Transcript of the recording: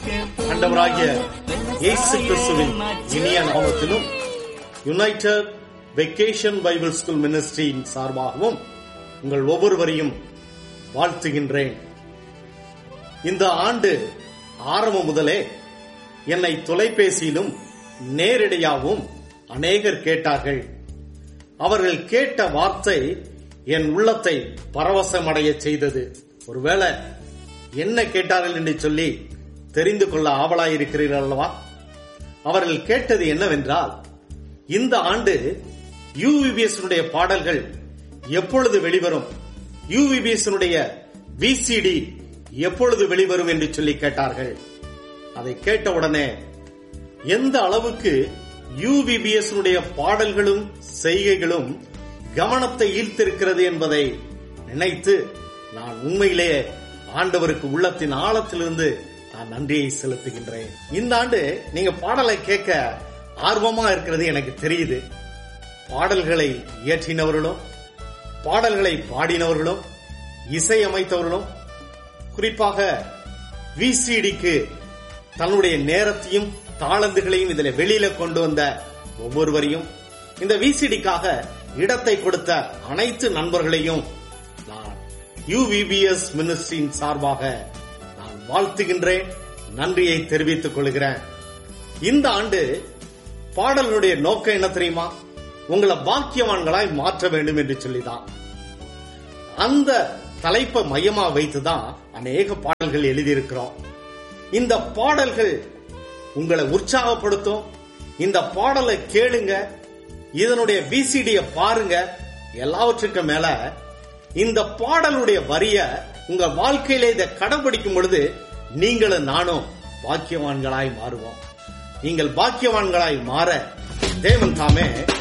ஆண்டவராகிய இயேசு கிறிஸ்துவின் இனிய நாமத்திலும் யுனைடெட் வெக்கேஷன் பைபிள் ஸ்கூல் மினிஸ்ட்ரியின் சார்பாகவும் உங்கள் ஒவ்வொருவரையும் வாழ்த்துகின்றேன் இந்த ஆண்டு ஆரம்பம் முதலே என்னை தொலைபேசியிலும் நேரடியாகவும் அநேகர் கேட்டார்கள் அவர்கள் கேட்ட வார்த்தை என் உள்ளத்தை பரவசமடைய செய்தது ஒருவேளை என்ன கேட்டார்கள் என்று சொல்லி தெரிந்து கொள்ள ஆவலாயிருக்கிறீர்கள் அல்லவா அவர்கள் கேட்டது என்னவென்றால் இந்த ஆண்டு UVBS உடைய பாடல்கள் எப்பொழுது வெளிவரும் UVBS உடைய விசிடி எப்பொழுது வெளிவரும் என்று சொல்லி கேட்டார்கள் அதை கேட்ட உடனே எந்த அளவுக்கு UVBS உடைய பாடல்களும் செய்கைகளும் கவனத்தை ஈர்த்திருக்கிறது என்பதை நினைத்து நான் உண்மையிலேயே ஆண்டவருக்கு உள்ளத்தின் ஆழத்திலிருந்து நான் நன்றியை செலுத்துகின்றேன் இந்த ஆண்டு நீங்க பாடலை கேட்க ஆர்வமா இருக்கிறது எனக்கு தெரியுது பாடல்களை இயற்றினவர்களும் பாடல்களை பாடினவர்களும் இசையமைத்தவர்களும் குறிப்பாக விசிடிக்கு தன்னுடைய நேரத்தையும் தாளந்துகளையும் இதுல வெளியில கொண்டு வந்த ஒவ்வொருவரையும் இந்த விசிடிக்காக இடத்தை கொடுத்த அனைத்து நண்பர்களையும் நான் யுவிபிஎஸ் மினிஸ்ட்ரியின் சார்பாக நான் வாழ்த்துகின்றேன் நன்றியை தெரிவித்துக் கொள்கிறேன் இந்த ஆண்டு பாடலுடைய நோக்கம் என்ன தெரியுமா உங்களை பாக்கியவான்களாய் மாற்ற வேண்டும் என்று சொல்லிதான் அந்த தலைப்பை மையமா வைத்துதான் அநேக பாடல்கள் எழுதியிருக்கிறோம் இந்த பாடல்கள் உங்களை உற்சாகப்படுத்தும் இந்த பாடலை கேளுங்க இதனுடைய விசிடிய பாருங்க எல்லாவற்றுக்கும் மேல இந்த பாடலுடைய வரிய உங்க வாழ்க்கையில இதை கடைபிடிக்கும் பொழுது நீங்களும் நானும் பாக்கியவான்களாய் மாறுவோம் நீங்கள் பாக்கியவான்களாய் மாற தேவன் தாமே